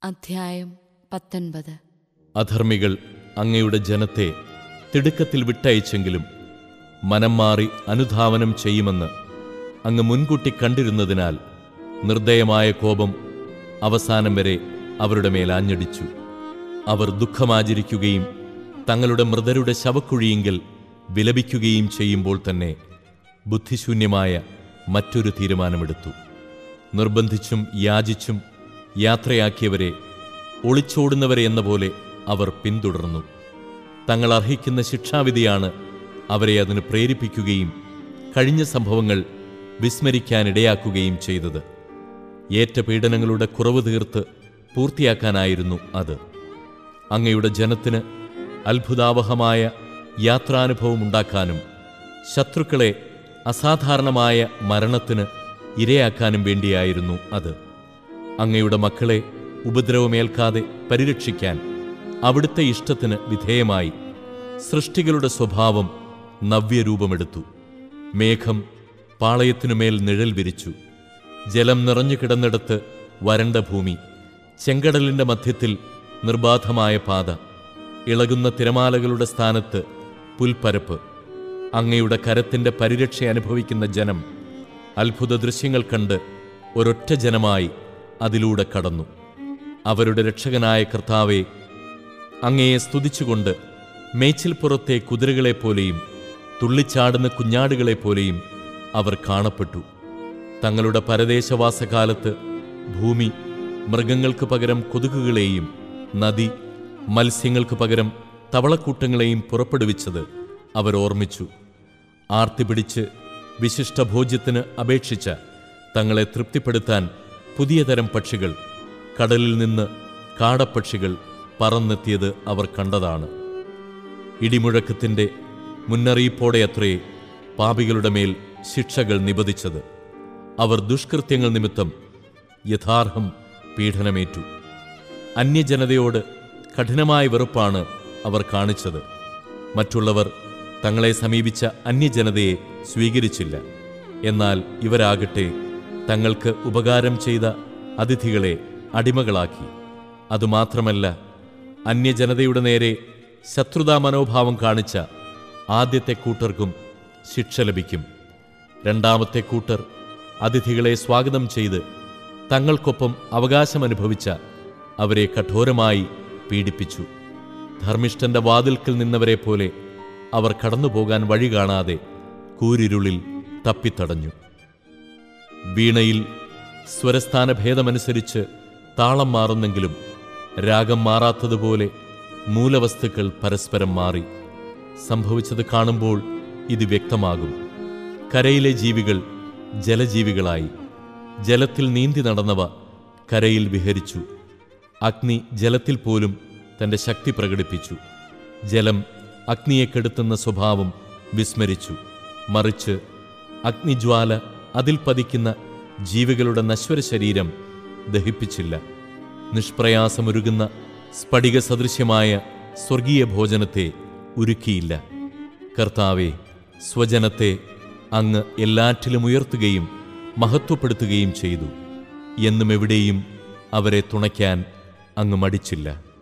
അധ്യായം പത്തൊൻപത് അധർമ്മികൾ അങ്ങയുടെ ജനത്തെ തിടുക്കത്തിൽ വിട്ടയച്ചെങ്കിലും മനം മാറി അനുധാവനം ചെയ്യുമെന്ന് അങ്ങ് മുൻകൂട്ടി കണ്ടിരുന്നതിനാൽ നിർദ്ദയമായ കോപം അവസാനം വരെ അവരുടെ മേൽ ആഞ്ഞടിച്ചു അവർ ദുഃഖമാചരിക്കുകയും തങ്ങളുടെ മൃതരുടെ ശവക്കുഴിയെങ്കിൽ വിലപിക്കുകയും ചെയ്യുമ്പോൾ തന്നെ ബുദ്ധിശൂന്യമായ മറ്റൊരു തീരുമാനമെടുത്തു നിർബന്ധിച്ചും യാചിച്ചും യാത്രയാക്കിയവരെ ഒളിച്ചോടുന്നവരെ എന്ന പോലെ അവർ പിന്തുടർന്നു തങ്ങൾ അർഹിക്കുന്ന ശിക്ഷാവിധിയാണ് അവരെ അതിന് പ്രേരിപ്പിക്കുകയും കഴിഞ്ഞ സംഭവങ്ങൾ വിസ്മരിക്കാനിടയാക്കുകയും ചെയ്തത് ഏറ്റ പീഡനങ്ങളുടെ കുറവ് തീർത്ത് പൂർത്തിയാക്കാനായിരുന്നു അത് അങ്ങയുടെ ജനത്തിന് അത്ഭുതാവഹമായ യാത്രാനുഭവം ഉണ്ടാക്കാനും ശത്രുക്കളെ അസാധാരണമായ മരണത്തിന് ഇരയാക്കാനും വേണ്ടിയായിരുന്നു അത് അങ്ങയുടെ മക്കളെ ഉപദ്രവമേൽക്കാതെ പരിരക്ഷിക്കാൻ അവിടുത്തെ ഇഷ്ടത്തിന് വിധേയമായി സൃഷ്ടികളുടെ സ്വഭാവം നവ്യരൂപമെടുത്തു മേഘം പാളയത്തിനുമേൽ നിഴൽ വിരിച്ചു ജലം നിറഞ്ഞു കിടന്നിടത്ത് വരണ്ട ഭൂമി ചെങ്കടലിന്റെ മധ്യത്തിൽ നിർബാധമായ പാത ഇളകുന്ന തിരമാലകളുടെ സ്ഥാനത്ത് പുൽപ്പരപ്പ് അങ്ങയുടെ കരത്തിന്റെ പരിരക്ഷ അനുഭവിക്കുന്ന ജനം അത്ഭുത ദൃശ്യങ്ങൾ കണ്ട് ഒരൊറ്റ ജനമായി അതിലൂടെ കടന്നു അവരുടെ രക്ഷകനായ കർത്താവെ അങ്ങയെ സ്തുതിച്ചുകൊണ്ട് മേച്ചിൽപ്പുറത്തെ കുതിരകളെപ്പോലെയും തുള്ളിച്ചാടുന്ന കുഞ്ഞാടുകളെപ്പോലെയും അവർ കാണപ്പെട്ടു തങ്ങളുടെ പരദേശവാസകാലത്ത് ഭൂമി മൃഗങ്ങൾക്ക് പകരം കൊതുകുകളെയും നദി മത്സ്യങ്ങൾക്ക് പകരം തവളക്കൂട്ടങ്ങളെയും പുറപ്പെടുവിച്ചത് അവർ ഓർമ്മിച്ചു ആർത്തി പിടിച്ച് വിശിഷ്ടഭോജ്യത്തിന് അപേക്ഷിച്ച തങ്ങളെ തൃപ്തിപ്പെടുത്താൻ പുതിയ തരം പക്ഷികൾ കടലിൽ നിന്ന് കാടപ്പക്ഷികൾ പറന്നെത്തിയത് അവർ കണ്ടതാണ് ഇടിമുഴക്കത്തിൻ്റെ മുന്നറിയിപ്പോടെയത്രേ പാപികളുടെ മേൽ ശിക്ഷകൾ നിബദിച്ചത് അവർ ദുഷ്കൃത്യങ്ങൾ നിമിത്തം യഥാർഹം പീഡനമേറ്റു അന്യജനതയോട് കഠിനമായ വെറുപ്പാണ് അവർ കാണിച്ചത് മറ്റുള്ളവർ തങ്ങളെ സമീപിച്ച അന്യജനതയെ സ്വീകരിച്ചില്ല എന്നാൽ ഇവരാകട്ടെ തങ്ങൾക്ക് ഉപകാരം ചെയ്ത അതിഥികളെ അടിമകളാക്കി അതുമാത്രമല്ല അന്യജനതയുടെ നേരെ ശത്രുതാ മനോഭാവം കാണിച്ച ആദ്യത്തെ കൂട്ടർക്കും ശിക്ഷ ലഭിക്കും രണ്ടാമത്തെ കൂട്ടർ അതിഥികളെ സ്വാഗതം ചെയ്ത് തങ്ങൾക്കൊപ്പം അവകാശമനുഭവിച്ച അവരെ കഠോരമായി പീഡിപ്പിച്ചു ധർമ്മിഷ്ഠന്റെ വാതിൽക്കൽ നിന്നവരെ പോലെ അവർ കടന്നുപോകാൻ വഴി കാണാതെ കൂരിരുളിൽ തപ്പിത്തടഞ്ഞു വീണയിൽ സ്വരസ്ഥാന ഭേദമനുസരിച്ച് താളം മാറുന്നെങ്കിലും രാഗം മാറാത്തതുപോലെ മൂലവസ്തുക്കൾ പരസ്പരം മാറി സംഭവിച്ചത് കാണുമ്പോൾ ഇത് വ്യക്തമാകും കരയിലെ ജീവികൾ ജലജീവികളായി ജലത്തിൽ നീന്തി നടന്നവ കരയിൽ വിഹരിച്ചു അഗ്നി ജലത്തിൽ പോലും തന്റെ ശക്തി പ്രകടിപ്പിച്ചു ജലം അഗ്നിയെ കെടുത്തുന്ന സ്വഭാവം വിസ്മരിച്ചു മറിച്ച് അഗ്നിജ്വാല അതിൽ പതിക്കുന്ന ജീവികളുടെ നശ്വര ശരീരം ദഹിപ്പിച്ചില്ല നിഷ്പ്രയാസമൊരുകുന്ന സ്ഫടിക സദൃശ്യമായ സ്വർഗീയ ഭോജനത്തെ ഒരുക്കിയില്ല കർത്താവെ സ്വജനത്തെ അങ്ങ് എല്ലാറ്റിലും ഉയർത്തുകയും മഹത്വപ്പെടുത്തുകയും ചെയ്തു എന്നും എവിടെയും അവരെ തുണയ്ക്കാൻ അങ്ങ് മടിച്ചില്ല